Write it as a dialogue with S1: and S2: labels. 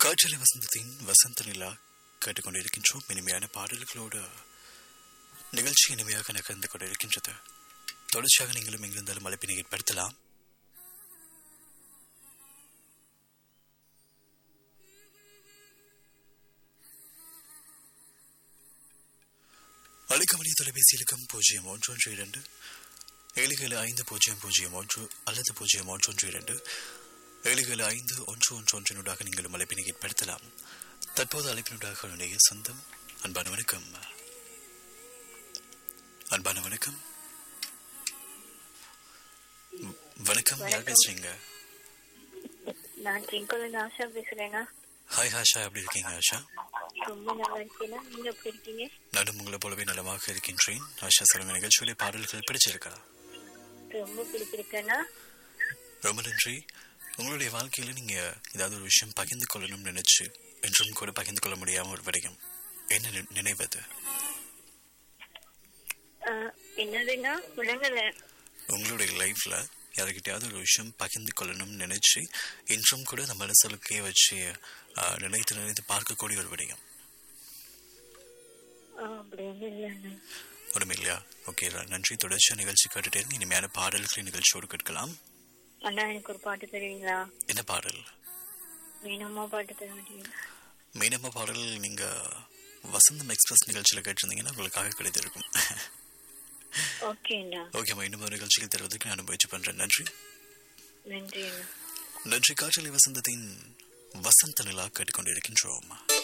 S1: காற்றலை வசந்தத்தின் வசந்த நிலா கேட்டுக்கொண்டிருக்கின்றோம் இனிமையான பாடல்களோடு நிகழ்ச்சி இனிமையாக நகர்ந்து கொண்டிருக்கின்றது தொடர்ச்சியாக நீங்களும் எங்கிருந்தாலும் அழைப்பினை ஏற்படுத்தலாம் அழைக்கமணி தொலைபேசி இலக்கம் பூஜ்ஜியம் ஒன்று ஒன்று இரண்டு ஏழு ஏழு ஐந்து பூஜ்ஜியம் பூஜ்ஜியம் ஒன்று அல்லது பூஜ்ஜியம் ஒன்று ஒன்று இரண்டு ஏழு ஏழு ஐந்து ஒன்று ஒன்று ஒன்றினூடாக நீங்களும் அழைப்பினை ஏற்படுத்தலாம் தற்போது அழைப்பினூடாக உடைய சொந்தம் அன்பான வணக்கம் அன்பான வணக்கம் வ- வணக்கம் யார் பேசுறீங்க
S2: நான் ட்ரிங்கோல ஆஷா பேசுறேங்க
S1: ஹாய் ஆஷா எப்படி இருக்கீங்க ஆஷா
S2: ரொம்ப நல்லா இருக்கீங்க நீங்க எப்படி இருக்கீங்க
S1: நானும் உங்களை போலவே நலமாக இருக்கின்றேன் ஆஷா சொல்லுங்க நிகழ்ச்சியிலே பாடல்கள் பிடிச்சிருக்கா
S2: ரொம்ப பிடிச்சிருக்கேன்னா
S1: ரொம்ப நன்றி உங்களுடைய வாழ்க்கையில நீங்க ஏதாவது ஒரு விஷயம் பகிர்ந்து கொள்ளணும்னு நினைச்சு என்றும் கூட பகிர்ந்து கொள்ள முடியாம ஒரு விடயம் என்ன நி- நினைவது
S2: ஆஹ், என்னதுங்க விளங்கல
S1: உங்களுடைய லைஃப்ல யாருக்கிட்டையாவது ஒரு விஷயம் பகிர்ந்து கொள்ளணும்னு நினைச்சு இன்றும் கூட நம்ம மனசுலுக்கே வச்சு ஆ, நினைத்து நினைத்து பார்க்கக்கூடிய ஒரு விடயம்
S2: ஆஹ், அப்படி ஒண்ணும் இல்லைங்க
S1: ஒன்றும் இல்லையா ஓகே நன்றி தொடர்ச்சியா நிகழ்ச்சி கேட்டுட்டே இருங்க இனிமையான பாடல்களை நிகழ்ச்சியோடு கேட்கலாம்
S2: அண்ணா எனக்கு ஒரு பாட்டு தருவீங்களா
S1: என்ன பாடல்
S2: மீனம்மா பாட்டு தர மாட்டீங்க
S1: மீனம்மா பாடல் நீங்க வசந்தம் எக்ஸ்பிரஸ் நிகழ்ச்சியில கேட்டிருந்தீங்கன்னா உங்களுக்காக கிடைத்திருக்கும்
S2: ஓகேண்ணா
S1: ஓகேம்மா இன்னும் ஒரு நிகழ்ச்சியில் தருவதற்கு நான் முயற்சி பண்றேன் நன்றி
S2: நன்றி அண்ணா
S1: நன்றி காற்றலை வசந்தத்தின் வசந்த நிலா கேட்டுக்கொண்டிருக்கின்றோம்